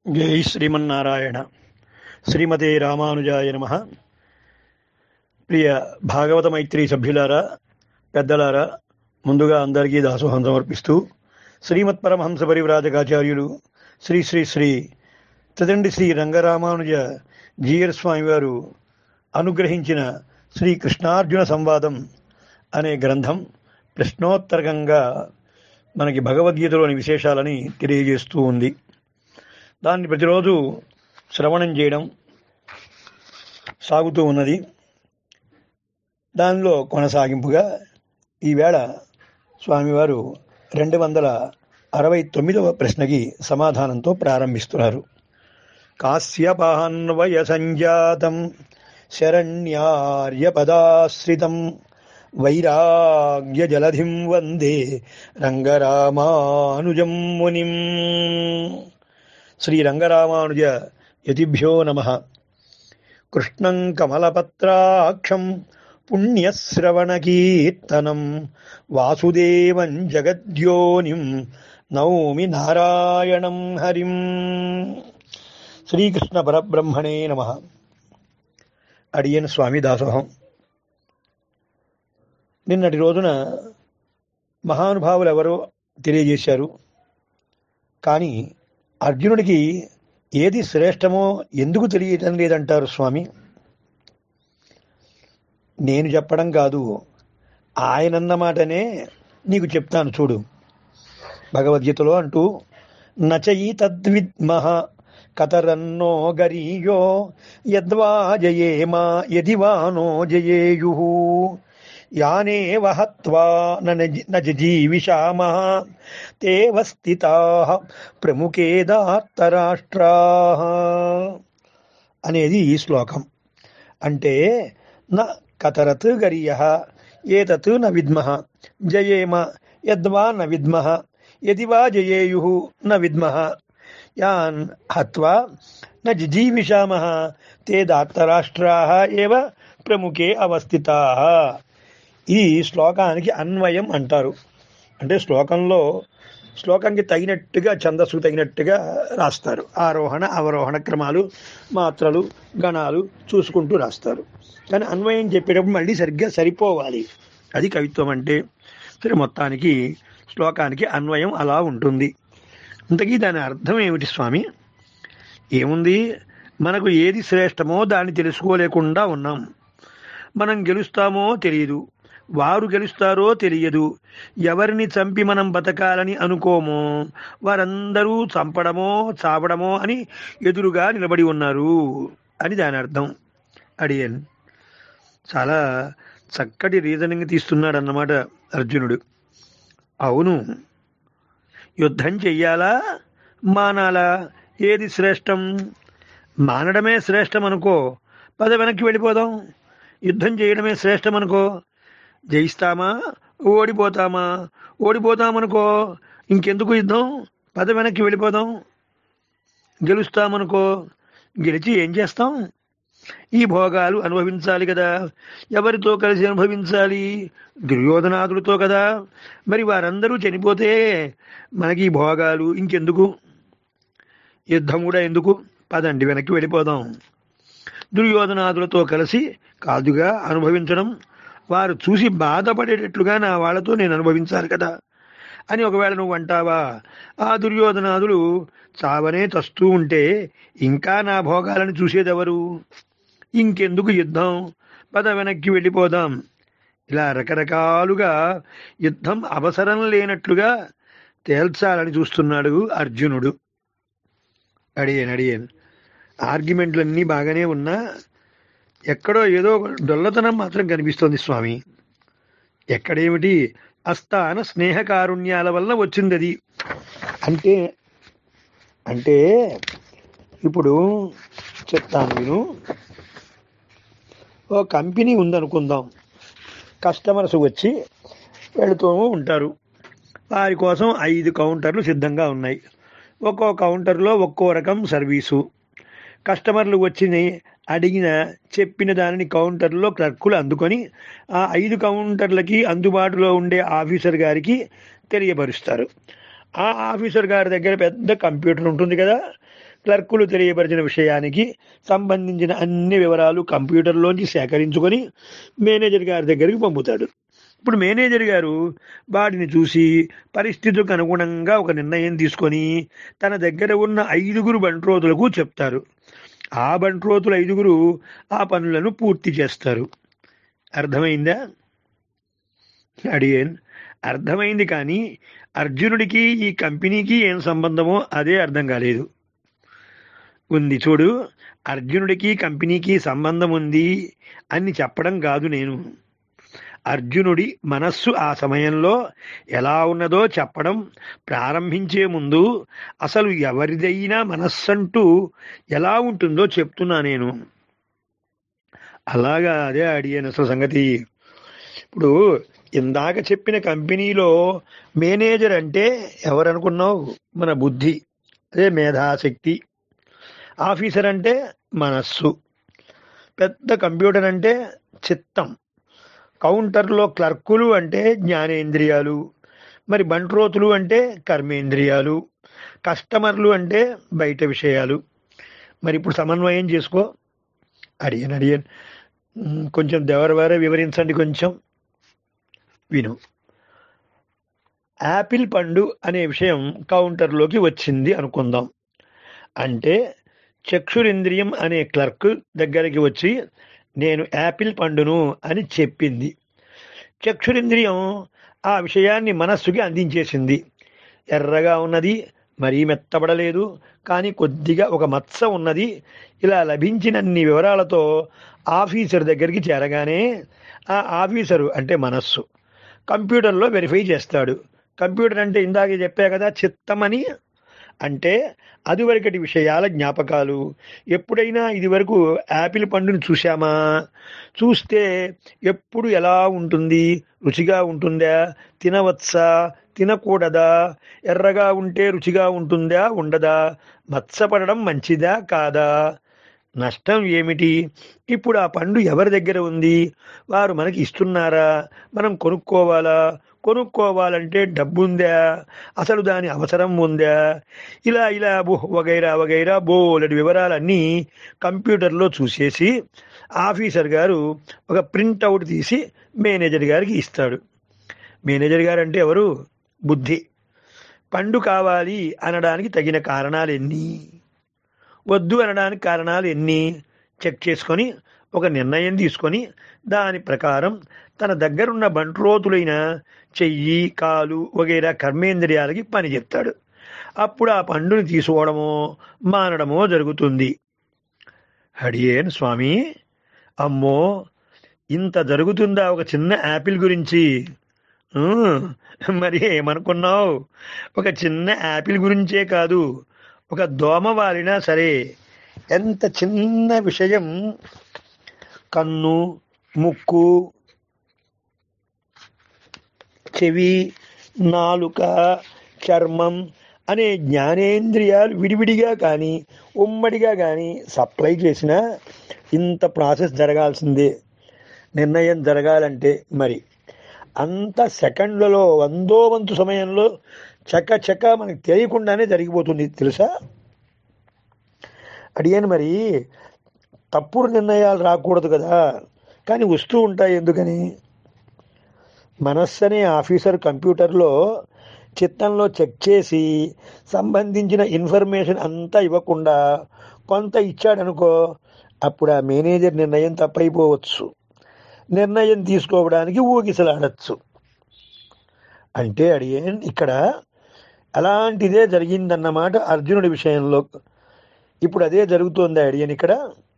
జై శ్రీమన్నారాయణ శ్రీమతే రామానుజాయ నమ ప్రియ భాగవత మైత్రి సభ్యులారా పెద్దలారా ముందుగా అందరికీ దాసోహం సమర్పిస్తూ శ్రీమత్ పరమహంస పరివ్రాజకాచార్యులు శ్రీ శ్రీ శ్రీ తదండి శ్రీ రంగరామానుజ జీయర్ స్వామి వారు అనుగ్రహించిన శ్రీ కృష్ణార్జున సంవాదం అనే గ్రంథం ప్రశ్నోత్తరకంగా మనకి భగవద్గీతలోని విశేషాలని తెలియజేస్తూ ఉంది దాన్ని ప్రతిరోజు శ్రవణం చేయడం సాగుతూ ఉన్నది దానిలో కొనసాగింపుగా ఈవేళ స్వామివారు రెండు వందల అరవై తొమ్మిదవ ప్రశ్నకి సమాధానంతో ప్రారంభిస్తున్నారు కాశ్యపాన్వయ సంజాతం శరణ్యార్యపదాశ్రితం వైరాగ్య జలధిం వందే రంగరామానుజం మునిం శ్రీరంగరామానుజ యతిభ్యో నమ కృష్ణం కమలపత్రాక్షం పుణ్యశ్రవణకీర్తనం వాసుదేవం జగద్యోనిం నౌమి నారాయణం హరిం శ్రీకృష్ణ పరబ్రహ్మణే నమ అడియన్ స్వామి దాసోహం నిన్నటి రోజున మహానుభావులు ఎవరో తెలియజేశారు కానీ అర్జునుడికి ఏది శ్రేష్టమో ఎందుకు తెలియటం లేదంటారు స్వామి నేను చెప్పడం కాదు ఆయనన్న మాటనే నీకు చెప్తాను చూడు భగవద్గీతలో అంటూ నచయి తద్విద్మహ కతరన్నో గరీయో యద్వా జయేమా యది వానో జయేయు యానేవ హత్వా నజీవిషామః తేవ స్థితాః ప్రముఖేదాత్తరాష్ట్రాః అనేది ఈ శ్లోకం అంటే న కతరత్ గరియః ఏతత్ న విద్మః జయేమ యద్వా న విద్మః యది వా జయేయుః న విద్మః యాన్ హత్వా న జిజీవిషామः ते దాత్తరాష్ట్రాः ఏవ ప్రముఖే అవస్థితాः ఈ శ్లోకానికి అన్వయం అంటారు అంటే శ్లోకంలో శ్లోకానికి తగినట్టుగా ఛందస్సుకు తగినట్టుగా రాస్తారు ఆరోహణ అవరోహణ క్రమాలు మాత్రలు గణాలు చూసుకుంటూ రాస్తారు కానీ అన్వయం చెప్పేటప్పుడు మళ్ళీ సరిగ్గా సరిపోవాలి అది కవిత్వం అంటే సరే మొత్తానికి శ్లోకానికి అన్వయం అలా ఉంటుంది ఇంతకీ దాని అర్థం ఏమిటి స్వామి ఏముంది మనకు ఏది శ్రేష్టమో దాన్ని తెలుసుకోలేకుండా ఉన్నాం మనం గెలుస్తామో తెలియదు వారు గెలుస్తారో తెలియదు ఎవరిని చంపి మనం బతకాలని అనుకోమో వారందరూ చంపడమో చావడమో అని ఎదురుగా నిలబడి ఉన్నారు అని దాని అర్థం అడియన్ చాలా చక్కటి రీజనింగ్ తీస్తున్నాడు అన్నమాట అర్జునుడు అవును యుద్ధం చెయ్యాలా మానాలా ఏది శ్రేష్టం మానడమే శ్రేష్టం అనుకో పద వెనక్కి వెళ్ళిపోదాం యుద్ధం చేయడమే శ్రేష్టం అనుకో జయిస్తామా ఓడిపోతామా ఓడిపోతామనుకో ఇంకెందుకు యుద్ధం పద వెనక్కి వెళ్ళిపోదాం గెలుస్తామనుకో గెలిచి ఏం చేస్తాం ఈ భోగాలు అనుభవించాలి కదా ఎవరితో కలిసి అనుభవించాలి దుర్యోధనాదులతో కదా మరి వారందరూ చనిపోతే మనకి ఈ భోగాలు ఇంకెందుకు యుద్ధం కూడా ఎందుకు పదండి వెనక్కి వెళ్ళిపోదాం దుర్యోధనాదులతో కలిసి కాదుగా అనుభవించడం వారు చూసి బాధపడేటట్లుగా నా వాళ్ళతో నేను అనుభవించాలి కదా అని ఒకవేళ నువ్వు అంటావా ఆ దుర్యోధనాదులు చావనే తస్తూ ఉంటే ఇంకా నా భోగాలను చూసేదెవరు ఇంకెందుకు యుద్ధం పద వెనక్కి వెళ్ళిపోదాం ఇలా రకరకాలుగా యుద్ధం అవసరం లేనట్లుగా తేల్చాలని చూస్తున్నాడు అర్జునుడు అడిగాను అడిగాను ఆర్గ్యుమెంట్లన్నీ బాగానే ఉన్నా ఎక్కడో ఏదో డొల్లతనం మాత్రం కనిపిస్తోంది స్వామి ఎక్కడేమిటి అస్థాన స్నేహకారుణ్యాల వల్ల వచ్చింది అది అంటే అంటే ఇప్పుడు చెప్తాను నేను ఓ కంపెనీ ఉందనుకుందాం కస్టమర్స్ వచ్చి వెళుతూ ఉంటారు వారి కోసం ఐదు కౌంటర్లు సిద్ధంగా ఉన్నాయి ఒక్కో కౌంటర్లో ఒక్కో రకం సర్వీసు కస్టమర్లు వచ్చి అడిగిన చెప్పిన దానిని కౌంటర్లో క్లర్కులు అందుకొని ఆ ఐదు కౌంటర్లకి అందుబాటులో ఉండే ఆఫీసర్ గారికి తెలియపరుస్తారు ఆ ఆఫీసర్ గారి దగ్గర పెద్ద కంప్యూటర్ ఉంటుంది కదా క్లర్కులు తెలియపరిచిన విషయానికి సంబంధించిన అన్ని వివరాలు కంప్యూటర్లోంచి సేకరించుకొని మేనేజర్ గారి దగ్గరికి పంపుతాడు ఇప్పుడు మేనేజర్ గారు వాటిని చూసి పరిస్థితులకు అనుగుణంగా ఒక నిర్ణయం తీసుకొని తన దగ్గర ఉన్న ఐదుగురు బంట్రోతులకు చెప్తారు ఆ బంట్రోతులు ఐదుగురు ఆ పనులను పూర్తి చేస్తారు అర్థమైందా అడిగేన్ అర్థమైంది కానీ అర్జునుడికి ఈ కంపెనీకి ఏం సంబంధమో అదే అర్థం కాలేదు ఉంది చూడు అర్జునుడికి కంపెనీకి సంబంధం ఉంది అని చెప్పడం కాదు నేను అర్జునుడి మనస్సు ఆ సమయంలో ఎలా ఉన్నదో చెప్పడం ప్రారంభించే ముందు అసలు ఎవరిదైనా మనస్సంటూ ఎలా ఉంటుందో చెప్తున్నా నేను అలాగా అదే అడిగాను అసలు సంగతి ఇప్పుడు ఇందాక చెప్పిన కంపెనీలో మేనేజర్ అంటే ఎవరనుకున్నావు మన బుద్ధి అదే మేధాశక్తి ఆఫీసర్ అంటే మనస్సు పెద్ద కంప్యూటర్ అంటే చిత్తం కౌంటర్లో క్లర్కులు అంటే జ్ఞానేంద్రియాలు మరి బంట్రోతులు అంటే కర్మేంద్రియాలు కస్టమర్లు అంటే బయట విషయాలు మరి ఇప్పుడు సమన్వయం చేసుకో అడిగాను అడిగాను ఉమ్, కొంచెం దేవరవారే వివరించండి కొంచెం విను యాపిల్ పండు అనే విషయం కౌంటర్లోకి వచ్చింది అనుకుందాం అంటే చక్షురింద్రియం అనే క్లర్క్ దగ్గరికి వచ్చి నేను యాపిల్ పండును అని చెప్పింది చక్షురింద్రియం ఆ విషయాన్ని మనస్సుకి అందించేసింది ఎర్రగా ఉన్నది మరీ మెత్తబడలేదు కానీ కొద్దిగా ఒక మత్స ఉన్నది ఇలా లభించినన్ని వివరాలతో ఆఫీసర్ దగ్గరికి చేరగానే ఆ ఆఫీసరు అంటే మనస్సు కంప్యూటర్లో వెరిఫై చేస్తాడు కంప్యూటర్ అంటే ఇందాక చెప్పా కదా చిత్తమని అంటే అదివరకటి విషయాల జ్ఞాపకాలు ఎప్పుడైనా ఇదివరకు యాపిల్ పండుని చూశామా చూస్తే ఎప్పుడు ఎలా ఉంటుంది రుచిగా ఉంటుందా తినవచ్చా తినకూడదా ఎర్రగా ఉంటే రుచిగా ఉంటుందా ఉండదా మత్సపడడం మంచిదా కాదా నష్టం ఏమిటి ఇప్పుడు ఆ పండు ఎవరి దగ్గర ఉంది వారు మనకి ఇస్తున్నారా మనం కొనుక్కోవాలా కొనుక్కోవాలంటే డబ్బుందా అసలు దాని అవసరం ఉందా ఇలా ఇలా బో- వగైరా వగైరా బోలెడు వివరాలన్నీ కంప్యూటర్లో చూసేసి ఆఫీసర్ గారు ఒక ప్రింట్అవుట్ తీసి మేనేజర్ గారికి ఇస్తాడు మేనేజర్ గారు అంటే ఎవరు బుద్ధి పండు కావాలి అనడానికి తగిన కారణాలు ఎన్ని వద్దు అనడానికి కారణాలు ఎన్ని చెక్ చేసుకొని ఒక నిర్ణయం తీసుకొని దాని ప్రకారం తన దగ్గరున్న బంట్రోతులైన చెయ్యి కాలు వగైరా కర్మేంద్రియాలకి పని చెప్తాడు అప్పుడు ఆ పండుని తీసుకోవడమో మానడమో జరుగుతుంది హడియేన్ స్వామి అమ్మో ఇంత జరుగుతుందా ఒక చిన్న యాపిల్ గురించి ఊ, మరి ఏమనుకున్నావు ఒక చిన్న యాపిల్ గురించే కాదు ఒక దోమ వాలినా సరే ఎంత చిన్న విషయం కన్ను ముక్కు చెవి నాలుక చర్మం అనే జ్ఞానేంద్రియాలు విడివిడిగా కానీ ఉమ్మడిగా కానీ సప్లై చేసినా ఇంత ప్రాసెస్ జరగాల్సిందే నిర్ణయం జరగాలంటే మరి అంత సెకండ్లలో వందో వంతు సమయంలో చక్క చక్క మనకు తెలియకుండానే జరిగిపోతుంది తెలుసా అడిగాను మరి తప్పుడు నిర్ణయాలు రాకూడదు కదా కానీ వస్తూ ఉంటాయి ఎందుకని మనస్సు అనే ఆఫీసర్ కంప్యూటర్లో చిత్తంలో చెక్ చేసి సంబంధించిన ఇన్ఫర్మేషన్ అంతా ఇవ్వకుండా కొంత ఇచ్చాడనుకో అప్పుడు ఆ మేనేజర్ నిర్ణయం తప్పైపోవచ్చు నిర్ణయం తీసుకోవడానికి ఊగిసలాడచ్చు అంటే అడిగేన్ ఇక్కడ అలాంటిదే జరిగిందన్నమాట అర్జునుడి విషయంలో ఇప్పుడు అదే జరుగుతోంది అడియన్ ఇక్కడ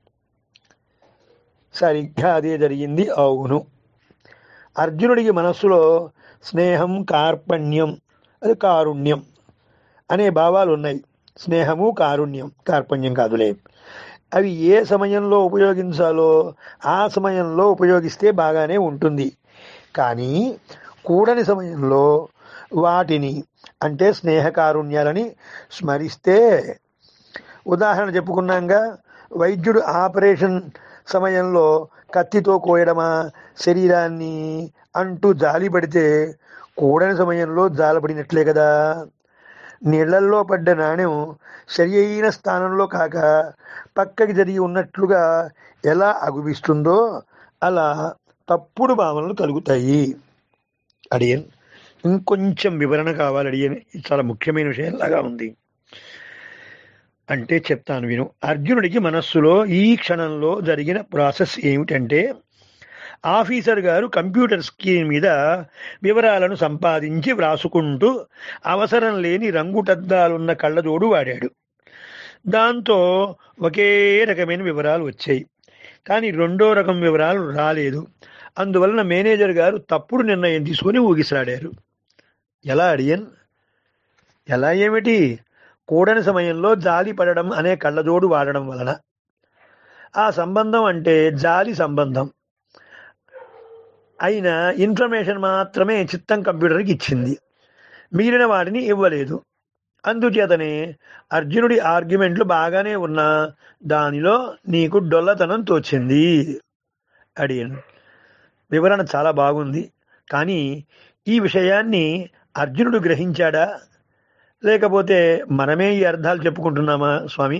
సరిగ్గా అదే జరిగింది అవును అర్జునుడికి మనస్సులో స్నేహం కార్పణ్యం అది కారుణ్యం అనే భావాలు ఉన్నాయి స్నేహము కారుణ్యం కార్పణ్యం కాదులే అవి ఏ సమయంలో ఉపయోగించాలో ఆ సమయంలో ఉపయోగిస్తే బాగానే ఉంటుంది కానీ కూడని సమయంలో వాటిని అంటే స్నేహ కారుణ్యాలని స్మరిస్తే ఉదాహరణ చెప్పుకున్నాగా వైద్యుడు ఆపరేషన్ సమయంలో కత్తితో కోయడమా శరీరాన్ని అంటూ జాలి పడితే కూడని సమయంలో జాలపడినట్లే కదా నీళ్లల్లో పడ్డ నాణ్యం సరి అయిన స్థానంలో కాక పక్కకి జరిగి ఉన్నట్లుగా ఎలా అగుపిస్తుందో అలా తప్పుడు భావనలు కలుగుతాయి అడియన్ ఇంకొంచెం వివరణ కావాలి అడియన్ ఇది చాలా ముఖ్యమైన విషయంలాగా ఉంది అంటే చెప్తాను విను అర్జునుడికి మనస్సులో ఈ క్షణంలో జరిగిన ప్రాసెస్ ఏమిటంటే ఆఫీసర్ గారు కంప్యూటర్ స్క్రీన్ మీద వివరాలను సంపాదించి వ్రాసుకుంటూ అవసరం లేని రంగుటద్దాలున్న కళ్ళజోడు వాడాడు దాంతో ఒకే రకమైన వివరాలు వచ్చాయి కానీ రెండో రకం వివరాలు రాలేదు అందువలన మేనేజర్ గారు తప్పుడు నిర్ణయం తీసుకుని ఊగిసాడారు ఎలా అడియన్ ఎలా ఏమిటి కూడని సమయంలో జాలి పడడం అనే కళ్ళజోడు వాడడం వలన ఆ సంబంధం అంటే జాలి సంబంధం అయినా ఇన్ఫర్మేషన్ మాత్రమే చిత్తం కంప్యూటర్కి ఇచ్చింది మిగిలిన వాటిని ఇవ్వలేదు అందుచేతనే అర్జునుడి ఆర్గ్యుమెంట్లు బాగానే ఉన్నా దానిలో నీకు డొల్లతనం తోచింది అడిగాను వివరణ చాలా బాగుంది కానీ ఈ విషయాన్ని అర్జునుడు గ్రహించాడా లేకపోతే మనమే ఈ అర్థాలు చెప్పుకుంటున్నామా స్వామి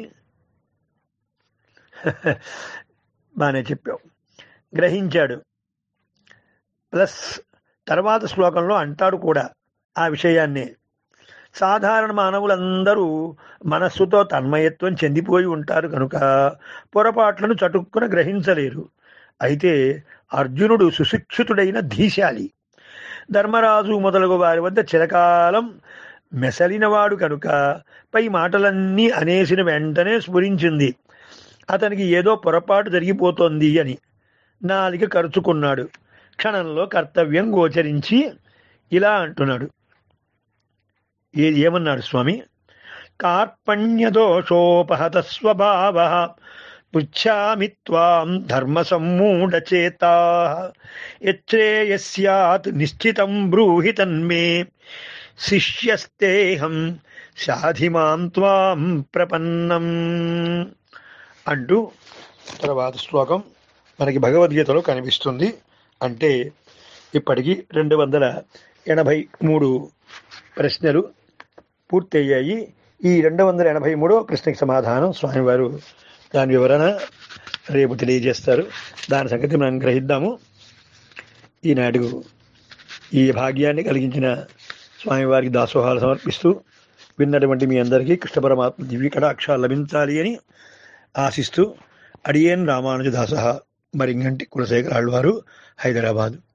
బాగానే చెప్పావు గ్రహించాడు ప్లస్ తర్వాత శ్లోకంలో అంటాడు కూడా ఆ విషయాన్నే సాధారణ మానవులందరూ మనస్సుతో తన్మయత్వం చెందిపోయి ఉంటారు కనుక పొరపాట్లను చటుక్కున గ్రహించలేరు అయితే అర్జునుడు సుశిక్షితుడైన ధీశాలి ధర్మరాజు మొదలగు వారి వద్ద చిరకాలం మెసలినవాడు కనుక పై మాటలన్నీ అనేసిన వెంటనే స్ఫురించింది అతనికి ఏదో పొరపాటు జరిగిపోతోంది అని నాలిక ఖర్చుకున్నాడు క్షణంలో కర్తవ్యం గోచరించి ఇలా అంటున్నాడు ఏ- ఏమన్నాడు స్వామి కార్పణ్యదోషోపహత స్వభావ పృచ్ఛామి త్వాం ధర్మ సమ్మూఢచేతా యచ్చేయస్యాత్ నిశ్చితం బ్రూహి తన్మే శిష్యస్తేహం సాధిమాం త్వాం ప్రపన్నం అంటూ తర్వాత శ్లోకం మనకి భగవద్గీతలో కనిపిస్తుంది అంటే ఇప్పటికి రెండు వందల ఎనభై మూడు ప్రశ్నలు పూర్తయ్యాయి ఈ రెండు వందల ఎనభై మూడో ప్రశ్నకి సమాధానం స్వామివారు దాని వివరణ రేపు తెలియజేస్తారు దాని సంగతి మనం గ్రహిద్దాము ఈనాడు ఈ భాగ్యాన్ని కలిగించిన స్వామివారికి దాసోహాలు సమర్పిస్తూ విన్నటువంటి మీ అందరికీ కృష్ణ పరమాత్మ దివ్య కటాక్షాలు లభించాలి అని ఆశిస్తూ అడియేన్ రామానుజదాస మరింగంటి కులశేఖర ఆళ్వారు హైదరాబాద్